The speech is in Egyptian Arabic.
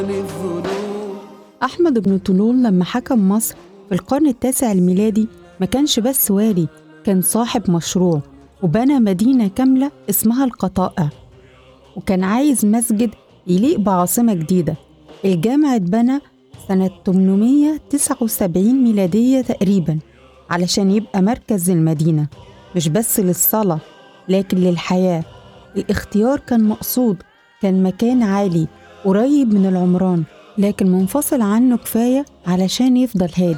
عن الذنوب أحمد بن طولون لما حكم مصر في القرن التاسع الميلادي ما كانش بس والي كان صاحب مشروع وبنى مدينة كاملة اسمها القطائع وكان عايز مسجد يليق بعاصمة جديدة الجامع اتبنى سنة 879 ميلادية تقريبا علشان يبقى مركز المدينة مش بس للصلاة لكن للحياة الاختيار كان مقصود كان مكان عالي قريب من العمران لكن منفصل عنه كفاية علشان يفضل هادي